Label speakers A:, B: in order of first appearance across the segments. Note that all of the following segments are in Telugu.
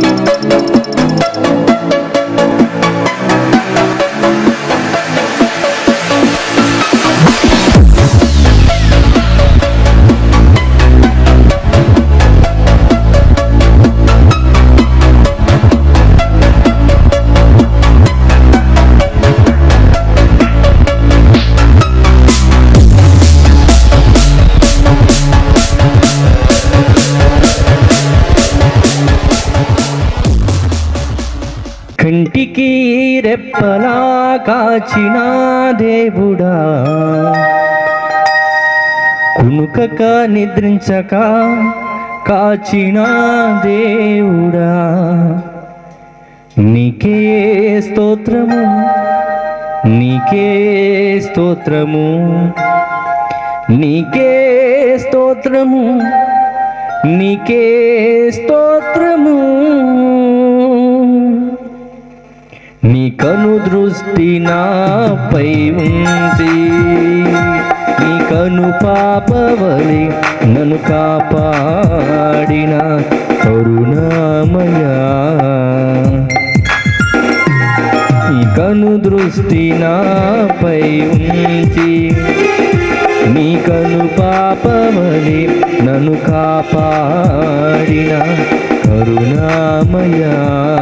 A: కంటికి రెప్పలా కాచిన దేవుడా కునుకక నిద్రించక కాచిన దేవుడా నీకే స్తోత్రము నీకే స్తోత్రము నీకే స్తోత్రము నీకే స్తోత్రము నీ కను దృష్టి నాపై ఉంది నీ కను పాపవలి నన్ను కాపాడిన కరుణామయా నీ కను దృష్టి నాపై ఉంచి నీ కను పాపమని నన్ను కాపాడిన కరుణామయా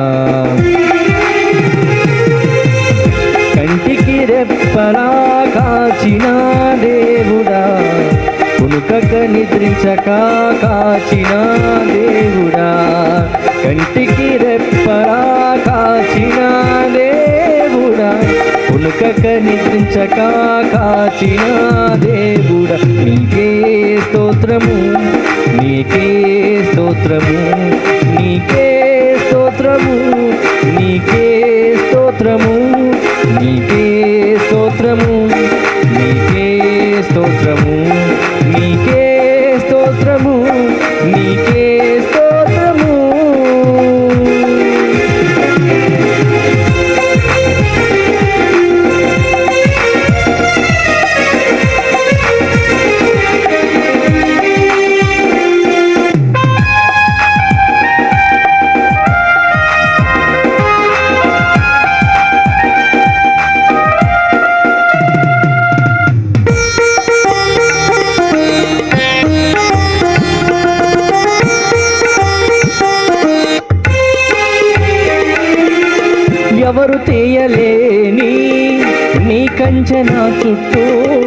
A: కంటికి రెప్పలా కాచిన దేవుడా కునుకక నిద్రించక కాచిన దేవుడా కంటికి రెప్పలా కాచిన దేవుడా కునుకక నిద్రించక కాచిన దేవుడా నీకే స్తోత్రము నీకే స్తోత్రము నీకే స్తోత్రము నీకే స్తోత్రము నీకే స్తోత్రము నీకే స్తోత్రము నీకే స్తోత్రము నీకే స్తోత్రము ఎవరు తీయలేని నీ కంచెన చుట్టూ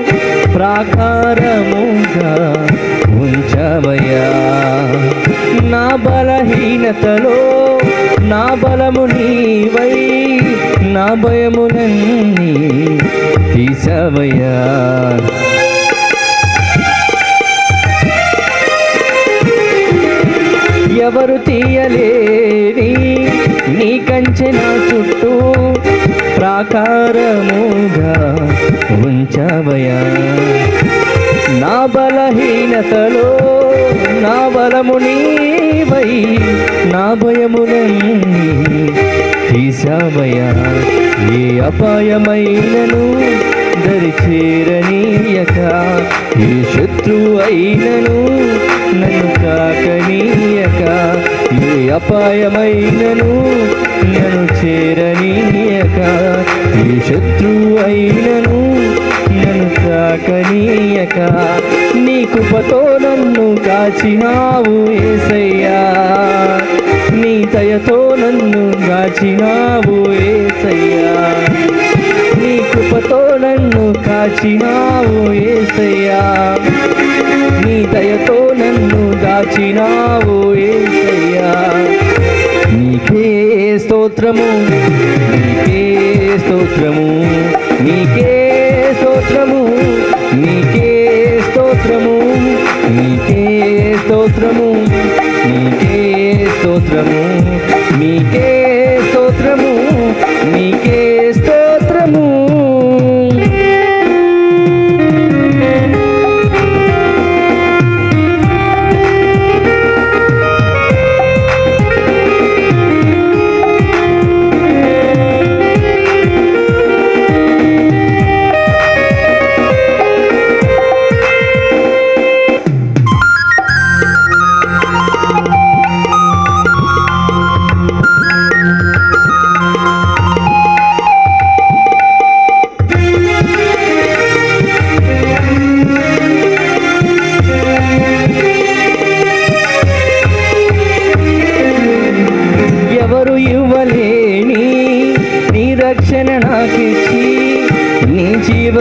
A: ప్రాకారముగా ఉంచవయ్యా నా బలహీనతలో నా బలము నీవై నా భయములన్నీ తీసవయ్యా ఎవరు తీయలేని నీ కంచెన చుట్టూ ప్రాకారముగా ఉంచవయా నా బలహీనతలో నా బలము నీవై నా భయములన్నీ తీసావయా ఏ అపాయమైనను దరిచేరనీయక ఏ శత్రువు అయినను నన్ను కాకనీయక ఏ అపాయమైనను నన్ను చేరనీయక ఏ శత్రువు అయినను నన్ను తాకనీయక నీ కృపతో నన్ను కాచినావు ఏసయ్యా నీ దయతో నన్ను కాచినావు ఏసయ్యా నీ కృపతో నన్ను కాచినావు ఏసయ్యా నీ దయతో నన్ను దాచినావు ఏసయ్యా నీకే స్తోత్రము నీకే స్తోత్రము నీకే స్తోత్రము నీకే స్తోత్రము నీకే స్తోత్రము నీకే స్తోత్రము నీకే స్తోత్రము నీకే స్తోత్రము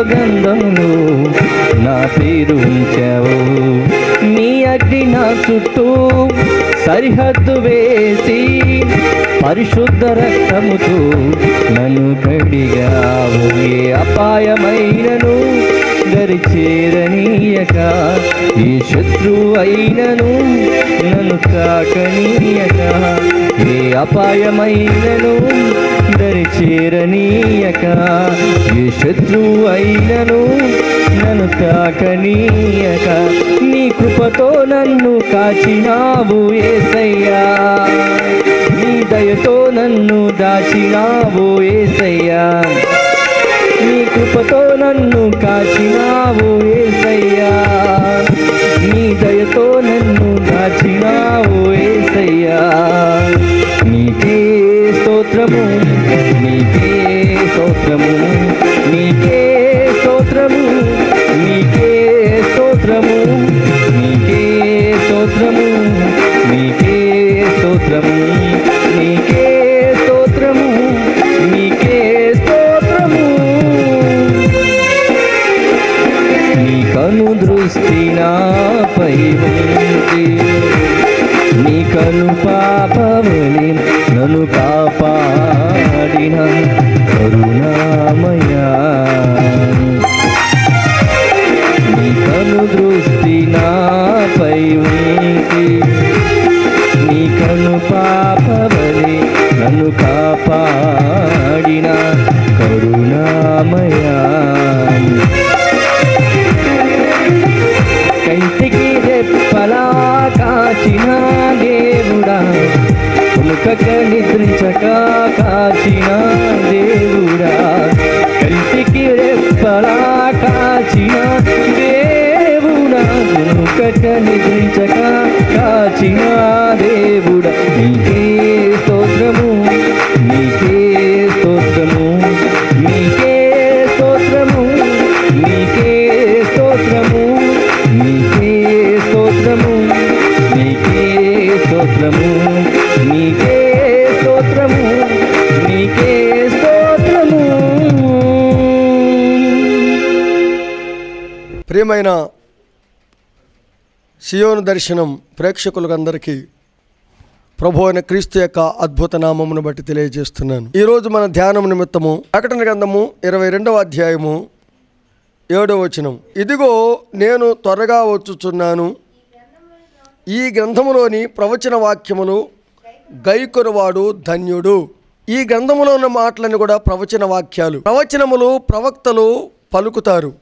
A: గ్రంథంలో నా పేరు ఉంచావు నీ అగ్ని నా చుట్టూ సరిహద్దు వేసి పరిశుద్ధ రక్తముతో నన్ను కడిగావు ఏ అపాయమైనను దరి చేరనీయక ఏ శత్రువు అయినను నన్ను తాకనీయక ఏ అపాయమైనను దరి చేరనీయక ఏ శత్రువు అయినను నన్ను తాకనీయక నీ కృపతో నన్ను కాచినావు ఏసయ్యా నీ దయతో నన్ను దాచినావు ఏసయ్యా నీ కృపతో నన్ను కాచినావు ఏసయ్యా నీ దయతో నన్ను దాచినావు ఏసయ్యా నీకే స్తోత్రము నీకే స్తోత్రము నీకే స్తోత్రము నీకే స్తోత్రము నీకే స్తోత్రము నీకే స్తోత్రము నీకే స్తోత్రము నీకే స్తోత్రము నీ కను దృష్టి నాపై ఉంది నీ కను పాపవలి నన్ను కాపాడిన కరుణామయా నీ కను దృష్టి నాపై ఉంది నీ కను పాపవలి నన్ను కాపాడిన కరుణామయా కంటికి రెప్పలా కాచిన దేవుడా ఉనుకక నిద్రించక కాచిన దేవుడా కంటికి రెప్పలా కాచిన దేవుడా ఉనుకక నిద్రించక కాచిన దేవుడా నీకే స్తోత్రము నీకే స్తోత్రము నీకే స్తోత్రము నీకే స్తోత్రము నీకే స్తోత్రము నీకే స్తోత్రము నీకే స్తోత్రము నీకే స్తోత్రము
B: ప్రియమైన సియోను దర్శనం ప్రేక్షకులందరికీ ప్రభు అయిన క్రీస్తు యొక్క అద్భుత నామమును బట్టి తెలియజేస్తున్నాను ఈరోజు మన ధ్యానం నిమిత్తము ప్రకటన గ్రంథము ఇరవై రెండవ అధ్యాయము ఏడవ వచనం ఇదిగో నేను త్వరగా వచ్చుచున్నాను ఈ గ్రంథములోని ప్రవచన వాక్యములు గైకొనవాడు ధన్యుడు ఈ గ్రంథములో ఉన్న మాటలను కూడా ప్రవచన వాక్యాలు ప్రవచనములు ప్రవక్తలు పలుకుతారు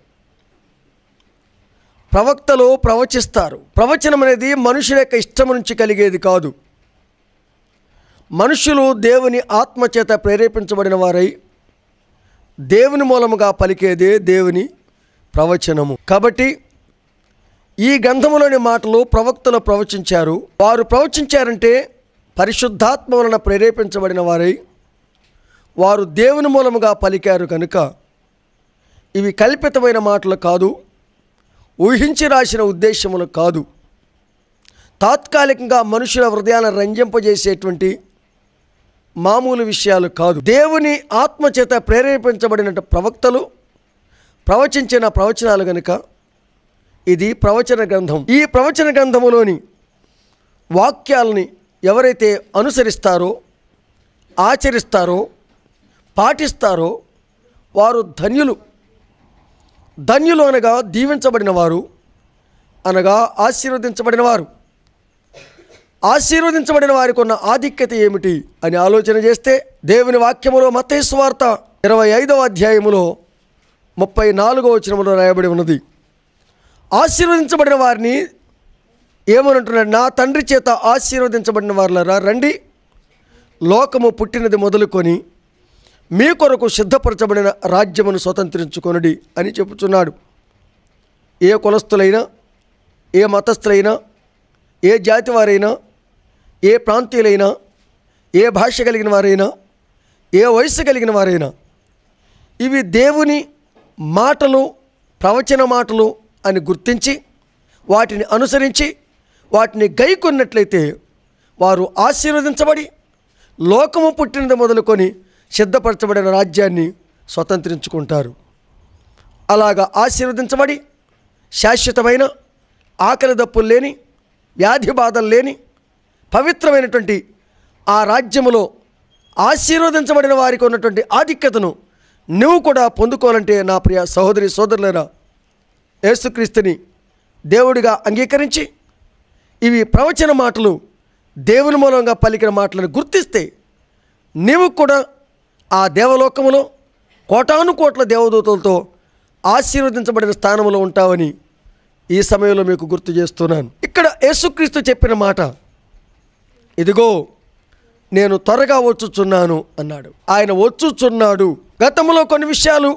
B: ప్రవక్తలు ప్రవచిస్తారు ప్రవచనం అనేది మనుషుల యొక్క ఇష్టం నుంచి కలిగేది కాదు మనుషులు దేవుని ఆత్మచేత ప్రేరేపించబడిన వారై దేవుని మూలముగా పలికేదే దేవుని ప్రవచనము కాబట్టి ఈ గ్రంథములోని మాటలు ప్రవక్తలు ప్రవచించారు వారు ప్రవచించారంటే పరిశుద్ధాత్మ వలన ప్రేరేపించబడిన వారై వారు దేవుని మూలముగా పలికారు కనుక ఇవి కల్పితమైన మాటలు కాదు ఊహించి రాసిన ఉద్దేశములు కాదు తాత్కాలికంగా మనుషుల హృదయాలను రంజింపజేసేటువంటి మామూలు విషయాలు కాదు దేవుని ఆత్మచేత ప్రేరేపించబడిన ప్రవక్తలు ప్రవచించిన ప్రవచనాలు గనుక ఇది ప్రవచన గ్రంథం ఈ ప్రవచన గ్రంథములోని వాక్యాలని ఎవరైతే అనుసరిస్తారో ఆచరిస్తారో పాటిస్తారో వారు ధన్యులు ధన్యులు అనగా దీవించబడిన వారు అనగా ఆశీర్వదించబడిన వారు ఆశీర్వదించబడిన వారికి ఉన్న ఆధిక్యత ఏమిటి అని ఆలోచన చేస్తే దేవుని వాక్యములో మత్తయి వార్త ఇరవై ఐదవ అధ్యాయములో ముప్పై నాలుగో వచనములో రాయబడి ఉన్నది ఆశీర్వదించబడిన వారిని ఏమనంటున్నాడు నా తండ్రి చేత ఆశీర్వదించబడిన వారులరా రండి లోకము పుట్టినది మొదలుకొని మీ కొరకు సిద్ధపరచబడిన రాజ్యమును స్వతంత్రించుకొనుడి అని చెప్పుచున్నాడు ఏ కులస్తులైనా ఏ మతస్థులైనా ఏ జాతి వారైనా ఏ ప్రాంతీయులైనా ఏ భాష కలిగిన వారైనా ఏ వయసు కలిగిన వారైనా ఇవి దేవుని మాటలు ప్రవచన మాటలు అని గుర్తించి వాటిని అనుసరించి వాటిని గైకొన్నట్లయితే వారు ఆశీర్వదించబడి లోకము పుట్టినది మొదలుకొని సిద్ధపరచబడిన రాజ్యాన్ని స్వతంత్రించుకుంటారు అలాగా ఆశీర్వదించబడి శాశ్వతమైన ఆకలి దప్పులు లేని వ్యాధి బాధలు లేని పవిత్రమైనటువంటి ఆ రాజ్యములో ఆశీర్వదించబడిన వారికి ఉన్నటువంటి ఆధిక్యతను నువ్వు కూడా పొందుకోవాలంటే నా ప్రియ సహోదరి సోదరులరా యేసుక్రీస్తుని దేవుడిగా అంగీకరించి ఇవి ప్రవచన మాటలు దేవుని మూలంగా పలికిన మాటలను గుర్తిస్తే నీవు కూడా ఆ దేవలోకములో కోటాను కోట్ల దేవదూతలతో ఆశీర్వదించబడిన స్థానంలో ఉంటావని ఈ సమయంలో మీకు గుర్తు చేస్తున్నాను ఇక్కడ యేసుక్రీస్తు చెప్పిన మాట ఇదిగో నేను త్వరగా వచ్చుచున్నాను అన్నాడు ఆయన వచ్చుచున్నాడు గతంలో కొన్ని విషయాలు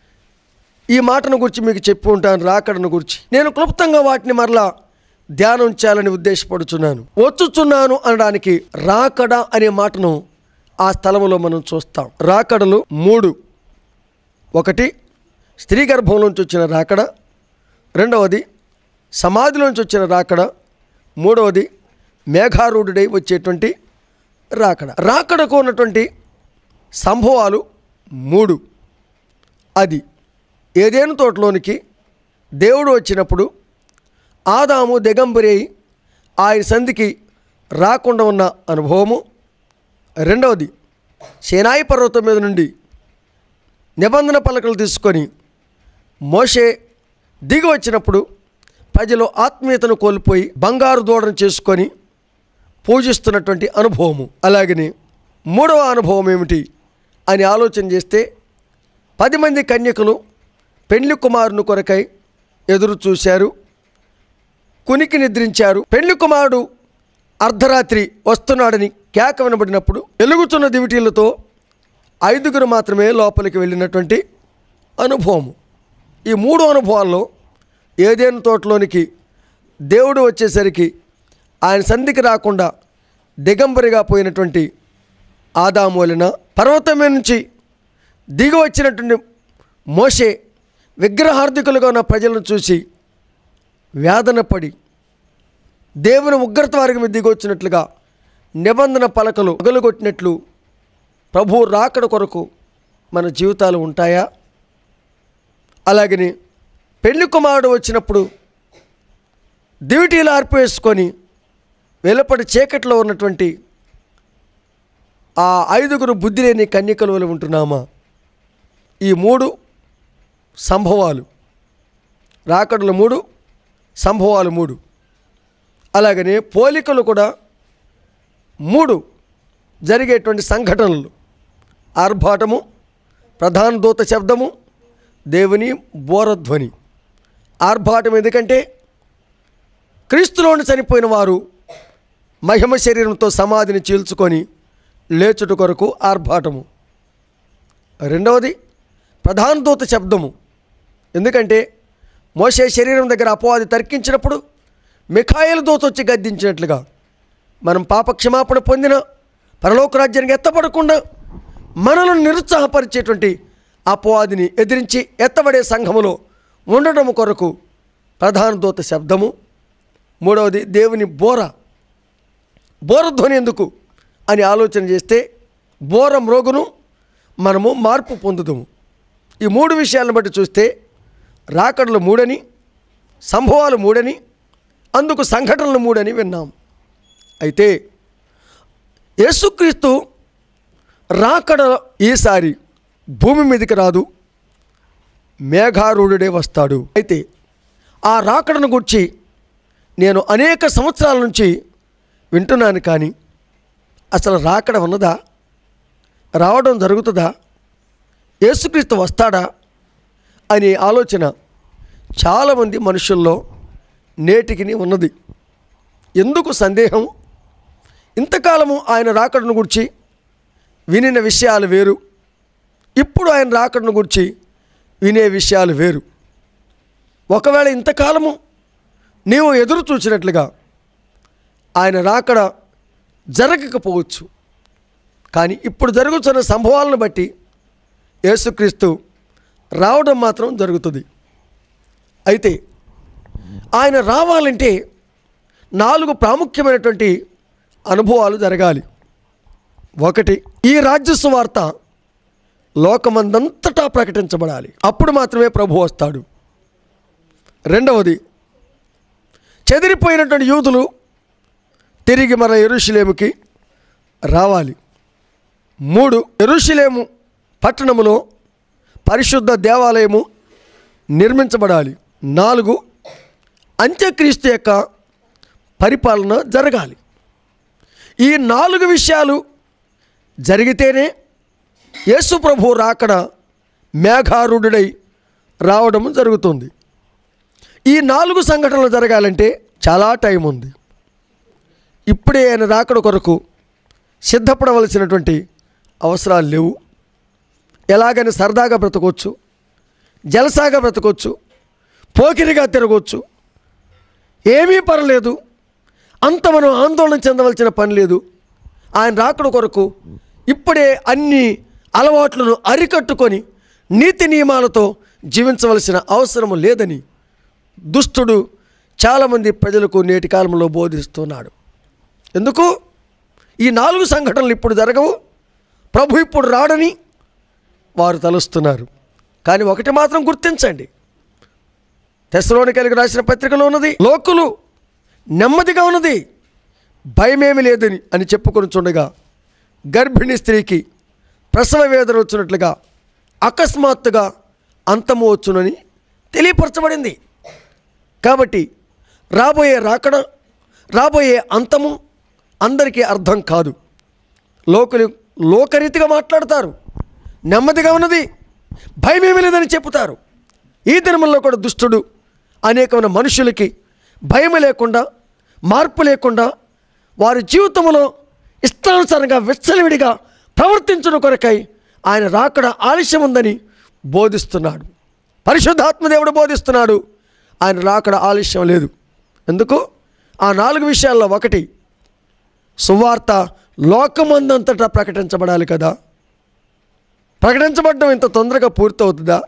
B: ఈ మాటను గురించి మీకు చెప్పి ఉంటాను రాకడను గురించి నేను క్లుప్తంగా వాటిని మరలా ధ్యానం చేయాలని ఉద్దేశపడుచున్నాను వచ్చుచున్నాను అనడానికి రాకడ అనే మాటను ఆ స్థలంలో మనం చూస్తాం రాకడలు మూడు ఒకటి స్త్రీ గర్భంలోంచి వచ్చిన రాకడ రెండవది సమాధిలోంచి వచ్చిన రాకడ మూడవది మేఘారూఢుడై వచ్చేటువంటి రాకడ రాకడకు ఉన్నటువంటి సంభవాలు మూడు అది ఏదేను తోటలోనికి దేవుడు వచ్చినప్పుడు ఆదాము దిగంబరి అయి ఆయన సంధికి రాకుండా ఉన్న అనుభవము రెండవది సేనాయి పర్వతం మీద నుండి నిబంధన పలకలు తీసుకొని మోషే దిగి వచ్చినప్పుడు ప్రజలు ఆత్మీయతను కోల్పోయి బంగారు దూడను చేసుకొని పూజిస్తున్నటువంటి అనుభవము అలాగనే మూడవ అనుభవం ఏమిటి అని ఆలోచన చేస్తే పది మంది కన్యకులు పెళ్లి కుమారుని కొరకై ఎదురు చూశారు కునికి నిద్రించారు పెళ్లి కుమారుడు అర్ధరాత్రి వస్తున్నాడని కేక వినబడినప్పుడు వెలుగుతున్న దివిటీలతో ఐదుగురు మాత్రమే లోపలికి వెళ్ళినటువంటి అనుభవము ఈ మూడు అనుభవాల్లో ఏదేను తోటలోనికి దేవుడు వచ్చేసరికి ఆయన సంధికి రాకుండా దిగంబరిగా పోయినటువంటి ఆదామూలిన పర్వతం మీద నుంచి దిగి వచ్చినటువంటి మోషే విగ్రహార్థికులుగా ఉన్న ప్రజలను చూసి వేదన పడి దేవుని ఉగ్రత వారికి మీద దిగి వచ్చినట్లుగా నిబంధన పలకలు పగలగొట్టినట్లు ప్రభు రాకడ కొరకు మన జీవితాలు ఉంటాయా అలాగని పెళ్లి కుమారుడు వచ్చినప్పుడు దివిటీలు ఆర్పివేసుకొని వెలుపటి చీకట్లో ఉన్నటువంటి ఆ ఐదుగురు బుద్ధి లేని కన్యకల వలె ఉంటున్నామా ఈ మూడు సంభవాలు రాకడలు మూడు సంభవాలు మూడు అలాగనే పోలికలు కూడా మూడు జరిగేటువంటి సంఘటనలు ఆర్భాటము ప్రధాన దూత శబ్దము దేవుని బోరధ్వని ఆర్భాటం ఎందుకంటే క్రీస్తులోని చనిపోయిన వారు మహిమ శరీరంతో సమాధిని చీల్చుకొని లేచుట కొరకు ఆర్భాటము రెండవది ప్రధాన దూత శబ్దము ఎందుకంటే మోసే శరీరం దగ్గర అపవాది తర్కించినప్పుడు మిఖాయిల దూత వచ్చి గద్దించినట్లుగా మనం పాప క్షమాపణ పొందిన పరలోక రాజ్యానికి ఎత్తపడకుండా మనలను నిరుత్సాహపరిచేటువంటి అపవాదిని ఎదిరించి ఎత్తబడే సంఘములో ఉండడం కొరకు ప్రధాన దూత శబ్దము మూడవది దేవుని బోర బోరధ్వని ఎందుకు అని ఆలోచన చేస్తే బోర మ్రోగును మనము మార్పు పొందుతాము ఈ మూడు విషయాలను బట్టి చూస్తే రాకడలు మూడని సంభవాలు మూడని అందుకు సంఘటనలు మూడని విన్నాం అయితే యేసుక్రీస్తు రాకడ ఈసారి భూమి మీదకి రాదు మేఘారూఢుడే వస్తాడు అయితే ఆ రాకడను గురించి నేను అనేక సంవత్సరాల నుంచి వింటున్నాను కానీ అసలు రాకడ ఉన్నదా రావడం జరుగుతుందా యేసుక్రీస్తు వస్తాడా అనే ఆలోచన చాలామంది మనుషుల్లో నేటికి ఉన్నది ఎందుకు సందేహం ఇంతకాలము ఆయన రాకడను గురించి వినిన విషయాలు వేరు ఇప్పుడు ఆయన రాకడను గురించి వినే విషయాలు వేరు ఒకవేళ ఇంతకాలము నీవు ఎదురు చూసినట్లుగా ఆయన రాకడ జరగకపోవచ్చు కానీ ఇప్పుడు జరుగుతున్న సంభవాలను బట్టి యేసుక్రీస్తు రావడం మాత్రం జరుగుతుంది అయితే ఆయన రావాలంటే నాలుగు ప్రాముఖ్యమైనటువంటి అనుభవాలు జరగాలి ఒకటి ఈ రాజ్య సువార్త లోకమందంతటా ప్రకటించబడాలి అప్పుడు మాత్రమే ప్రభు వస్తాడు రెండవది చెదిరిపోయినటువంటి యూదులు తిరిగి మన ఎరుషులేముకి రావాలి మూడు ఎరుషులేము పట్టణములో పరిశుద్ధ దేవాలయము నిర్మించబడాలి నాలుగు అంత్యక్రీస్తు యొక్క పరిపాలన జరగాలి ఈ నాలుగు విషయాలు జరిగితేనే యేసు ప్రభు రాకడ మేఘారుడై రావడం జరుగుతుంది ఈ నాలుగు సంఘటనలు జరగాలంటే చాలా టైం ఉంది ఇప్పుడే ఆయన రాకడ కొరకు సిద్ధపడవలసినటువంటి అవసరాలు లేవు ఎలాగని సరదాగా బ్రతకొచ్చు జలసాగా బ్రతకొచ్చు పోకిరిగా తిరగవచ్చు ఏమీ పర్లేదు అంత మనం ఆందోళన చెందవలసిన పని లేదు ఆయన రాకడ కొరకు ఇప్పుడే అన్ని అలవాట్లను అరికట్టుకొని నీతి నియమాలతో జీవించవలసిన అవసరం లేదని దుష్టుడు చాలామంది ప్రజలకు నేటి కాలంలో బోధిస్తున్నాడు ఎందుకు ఈ నాలుగు సంఘటనలు ఇప్పుడు జరగవు ప్రభు ఇప్పుడు రాడని వారు తలుస్తున్నారు కానీ ఒకటి మాత్రం గుర్తించండి తెసలోనికలికి రాసిన పత్రికలో ఉన్నది లోకులు నెమ్మదిగా ఉన్నది భయమేమి లేదని అని చెప్పుకొని చూడగా గర్భిణీ స్త్రీకి ప్రసవ వేదన వచ్చినట్లుగా అకస్మాత్తుగా అంతము వచ్చునని తెలియపరచబడింది కాబట్టి రాబోయే రాకడ రాబోయే అంతము అందరికీ అర్థం కాదు లోకలు లోకరీతిగా మాట్లాడతారు నెమ్మదిగా ఉన్నది భయమేమీ లేదని చెప్తారు ఈ దినముల్లో కూడా దుష్టుడు అనేకమైన మనుషులకి భయం లేకుండా మార్పు లేకుండా వారి జీవితంలో ఇష్టానుసారంగా విచ్చలవిడిగా ప్రవర్తించడం కొరకై ఆయన రాకడ ఆలస్యం ఉందని బోధిస్తున్నాడు పరిశుద్ధాత్మదేవుడు బోధిస్తున్నాడు ఆయన రాకడ ఆలస్యం లేదు ఎందుకు ఆ నాలుగు విషయాల్లో ఒకటి సువార్త లోకమందంతటా ప్రకటించబడాలి కదా ప్రకటించబడడం ఇంత తొందరగా పూర్తవుతుందా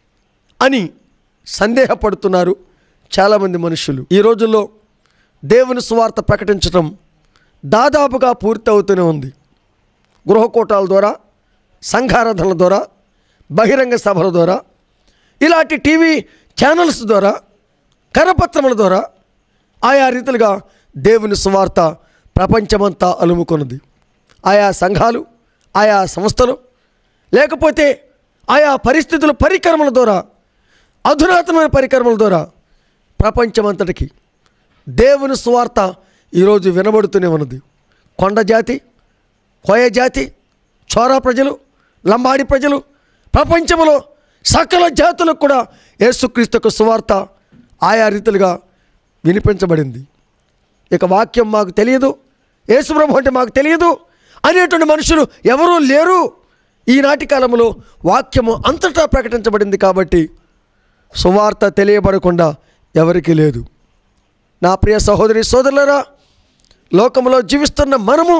B: అని సందేహపడుతున్నారు చాలామంది మనుషులు ఈ రోజుల్లో దేవుని సువార్త ప్రకటించడం దాదాపుగా పూర్తవుతూనే ఉంది గృహకూటాల ద్వారా సంఘారాధనల ద్వారా బహిరంగ సభల ద్వారా ఇలాంటి టీవీ ఛానల్స్ ద్వారా కరపత్రముల ద్వారా ఆయా రీతిలుగా దేవుని సువార్త ప్రపంచమంతా అలుముకున్నది ఆయా సంఘాలు ఆయా సంస్థలు లేకపోతే ఆయా పరిస్థితుల పరికరముల ద్వారా అధునాతనమైన పరికరముల ద్వారా ప్రపంచమంతటికి దేవుని సువార్త ఈరోజు వినబడుతూనే ఉన్నది కొండ జాతి కోయ జాతి చోరా ప్రజలు లంబాడి ప్రజలు ప్రపంచంలో సకల జాతులకు కూడా యేసుక్రీస్తుకు సువార్త ఆయా రీతిలుగా వినిపించబడింది ఇక వాక్యం మాకు తెలియదు యేసుప్రభు అంటే మాకు తెలియదు అనేటువంటి మనుషులు ఎవరూ లేరు ఈనాటి కాలంలో వాక్యము అంతటా ప్రకటించబడింది కాబట్టి సువార్త తెలియబడకుండా ఎవరికీ లేదు నా ప్రియ సహోదరి సోదరులరా లోకంలో జీవిస్తున్న మనము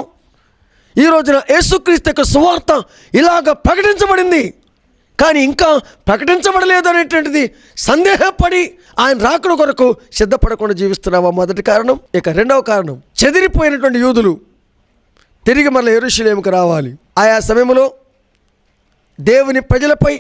B: ఈ రోజున యేసుక్రీస్తు యొక్క సువార్త ఇలాగ ప్రకటించబడింది కానీ ఇంకా ప్రకటించబడలేదు అనేటువంటిది సందేహపడి ఆయన రాకడ కొరకు సిద్ధపడకుండా జీవిస్తున్నావా మొదటి కారణం ఇక రెండవ కారణం చెదిరిపోయినటువంటి యూదులు తిరిగి మళ్ళీ ఎరుషులేముకు రావాలి ఆయా సమయంలో దేవుని ప్రజలపై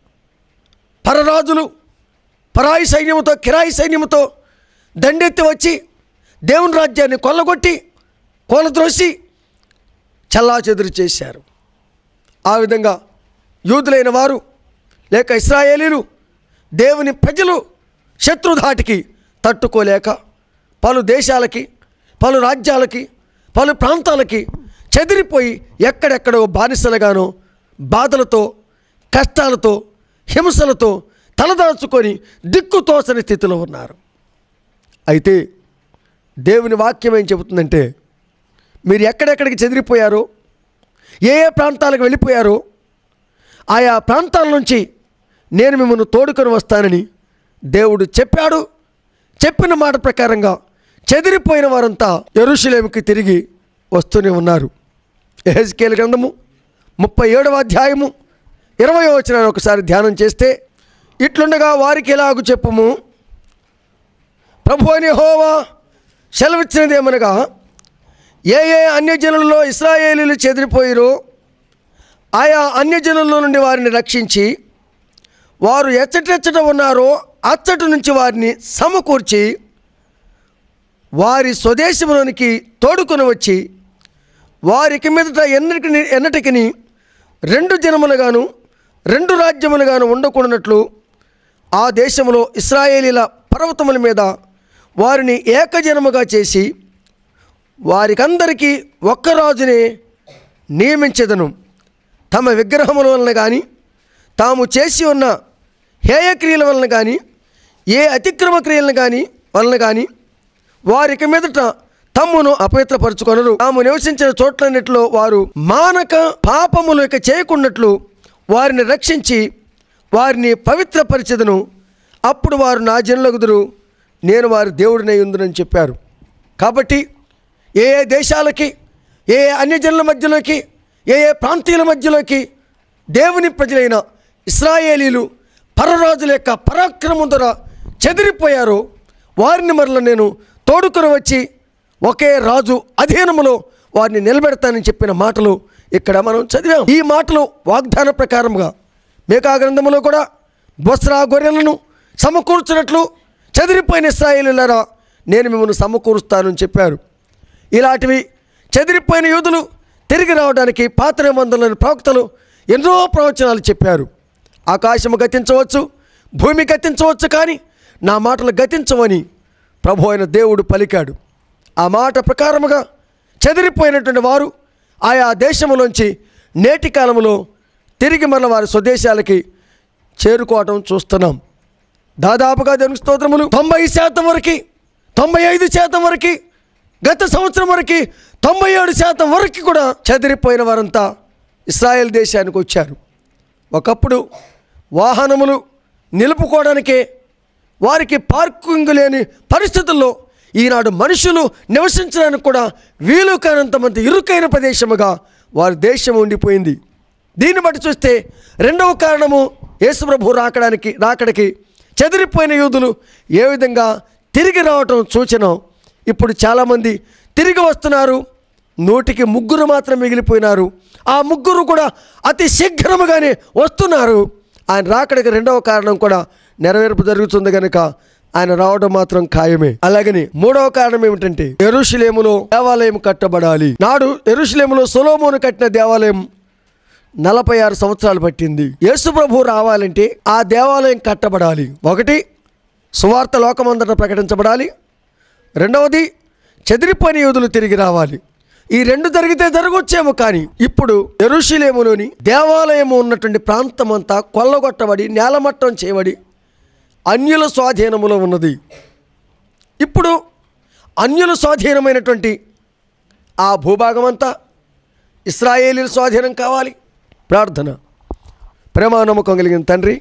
B: పరరాజులు పరాయి సైన్యముతో కిరాయి సైన్యముతో దండెత్తి వచ్చి దేవుని రాజ్యాన్ని కొల్లగొట్టి కోలద్రోసి చల్లా చెదురు చేశారు ఆ విధంగా యూదులైన వారు లేక ఇస్రాయేలీలు దేవుని ప్రజలు శత్రుధాటికి తట్టుకోలేక పలు దేశాలకి పలు రాజ్యాలకి పలు ప్రాంతాలకి చెదిరిపోయి ఎక్కడెక్కడో బానిసలుగానో బాధలతో కష్టాలతో హింసలతో తలదాచుకొని దిక్కుతోసని స్థితిలో ఉన్నారు అయితే దేవుని వాక్యం ఏం చెబుతుందంటే మీరు ఎక్కడెక్కడికి చెదిరిపోయారో ఏ ఏ ప్రాంతాలకు వెళ్ళిపోయారో ఆయా ప్రాంతాల నుంచి నేను మిమ్మల్ని తోడుకొని వస్తానని దేవుడు చెప్పాడు చెప్పిన మాట ప్రకారంగా చెదిరిపోయిన వారంతా ఎరుషులేమికి తిరిగి వస్తూనే ఉన్నారు ఎహెజ్కేల్ గ్రంథము ముప్పై ఏడవ అధ్యాయము ఇరవై వచనాన్ని ఒకసారి ధ్యానం చేస్తే ఇట్లుండగా వారికి ఎలాగు చెప్పుము ప్రభు అని హోవా సెలవిచ్చినది ఏమనగా ఏ ఏ అన్యజనులలో ఇస్రాయేలీలు చెదిరిపోయిరో ఆయా అన్యజనుల్లో నుండి వారిని రక్షించి వారు ఎచ్చటెచ్చట ఉన్నారో అచ్చటి నుంచి వారిని సమకూర్చి వారి స్వదేశంలోనికి తోడుకొని వచ్చి వారికి మీదట ఎన్నటికి ఎన్నటికి రెండు జనములుగాను రెండు రాజ్యములుగాను ఉండకూడనట్లు ఆ దేశంలో ఇస్రాయేలీల పర్వతముల మీద వారిని ఏకజనముగా చేసి వారికందరికీ ఒక్క రాజునే నియమించదను తమ విగ్రహముల వలన కానీ తాము చేసి ఉన్న హేయక్రియల వలన కానీ ఏ అతిక్రమ క్రియలను కానీ వలన కానీ వారికి మీదట తమ్మును అపవిత్రపరుచుకొనరు తాము నివసించిన చోట్లన్నిటిలో వారు మానక పాపములు ఇక చేయకున్నట్లు వారిని రక్షించి వారిని పవిత్రపరిచెదను అప్పుడు వారు నా జనులగుదురు నేను వారి దేవుడినై ఉందునని చెప్పారు కాబట్టి ఏ ఏ దేశాలకి ఏ ఏ అన్యజనుల మధ్యలోకి ఏ ఏ ప్రాంతీయుల మధ్యలోకి దేవుని ప్రజలైన ఇస్రాయేలీలు పరరాజుల యొక్క పరాక్రమం ద్వారా చెదిరిపోయారో వారిని మరల నేను తోడుకొని వచ్చి ఒకే రాజు అధీనములో వారిని నిలబెడతానని చెప్పిన మాటలు ఇక్కడ మనం చదివాం ఈ మాటలు వాగ్దాన ప్రకారముగా మేకా గ్రంథములో కూడా బొస్రా గొర్రెలను సమకూర్చినట్లు చెదిరిపోయిన ఇస్రాయేలులారా నేను మిమ్మల్ని సమకూరుస్తానని చెప్పారు ఇలాంటివి చెదిరిపోయిన యూదులు తిరిగి రావడానికి పాత నిబంధనలోని ప్రవక్తలు ఎన్నో ప్రవచనాలు చెప్పారు ఆకాశము గతించవచ్చు భూమి గతించవచ్చు కానీ నా మాటలు గతించవని ప్రభు అయిన దేవుడు పలికాడు ఆ మాట ప్రకారముగా చెదిరిపోయినటువంటి వారు ఆయా దేశములోంచి నేటి కాలంలో తిరిగి మన వారి స్వదేశాలకి చేరుకోవటం చూస్తున్నాం దాదాపుగా దేవునికి స్తోత్రములు తొంభై శాతం వరకు తొంభై ఐదు శాతం వరకు గత సంవత్సరం వరకు తొంభై ఏడు శాతం వరకు కూడా చెదిరిపోయిన వారంతా ఇస్రాయేల్ దేశానికి వచ్చారు ఒకప్పుడు వాహనములు నిలుపుకోవడానికే వారికి పార్కింగ్ లేని పరిస్థితుల్లో ఈనాడు మనుషులు నివసించడానికి కూడా వీలు కానంత మంది ఇరుకైన ప్రదేశముగా వారి దేశం ఉండిపోయింది దీన్ని బట్టి చూస్తే రెండవ కారణము యేసుప్రభు రాకడానికి రాకడికి చెదిరిపోయిన యూదులు ఏ విధంగా తిరిగి రావటం సూచన ఇప్పుడు చాలామంది తిరిగి వస్తున్నారు నూటికి ముగ్గురు మాత్రం మిగిలిపోయినారు ఆ ముగ్గురు కూడా అతి శీఘ్రముగానే వస్తున్నారు ఆయన రాకడికి రెండవ కారణం కూడా నెరవేర్పు జరుగుతుంది కనుక ఆయన రావడం మాత్రం ఖాయమే అలాగని మూడవ కారణం ఏమిటంటే ఎరుషులేములో దేవాలయం కట్టబడాలి నాడు ఎరుషులేములో సొలోమోను కట్టిన దేవాలయం నలభై ఆరు సంవత్సరాలు పట్టింది యేసు ప్రభు రావాలంటే ఆ దేవాలయం కట్టబడాలి ఒకటి సువార్త లోకమంతటా ప్రకటించబడాలి రెండవది చెదిరిపోయిన యోధులు తిరిగి రావాలి ఈ రెండు జరిగితే జరగొచ్చేమో కానీ ఇప్పుడు ఎరుషులేములోని దేవాలయము ఉన్నటువంటి ప్రాంతం అంతా కొల్లగొట్టబడి నేలమట్టం చేయబడి అన్యుల స్వాధీనములో ఉన్నది ఇప్పుడు అన్యుల స్వాధీనమైనటువంటి ఆ భూభాగం అంతా ఇస్రాయేలీల స్వాధీనం కావాలి ప్రార్థన ప్రేమ నమ్మకం కలిగిన తండ్రి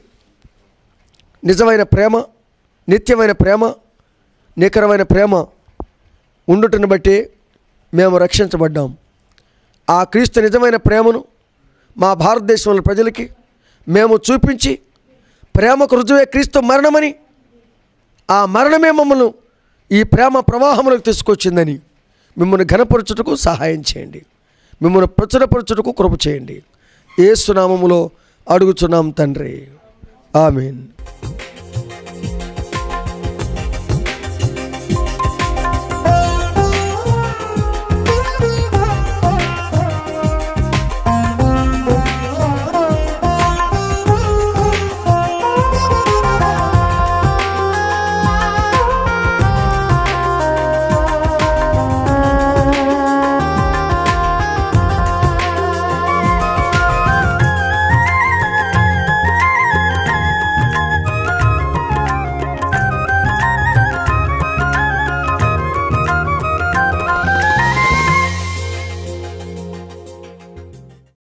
B: నిజమైన ప్రేమ నిత్యమైన ప్రేమ నికరమైన ప్రేమ ఉండుటను బట్టి మేము రక్షించబడ్డాం ఆ క్రీస్తు నిజమైన ప్రేమను మా భారతదేశంలో ప్రజలకి మేము చూపించి ప్రేమకు రుజువే క్రీస్తు మరణమని ఆ మరణమే మమ్మల్ని ఈ ప్రేమ ప్రవాహంలోకి తీసుకొచ్చిందని మిమ్మల్ని ఘనపరచుటకు సహాయం చేయండి మిమ్మల్ని ప్రచురపరచుటకు కృప చేయండి ఏసునామములో అడుగుచున్నాం తండ్రి ఆమెన్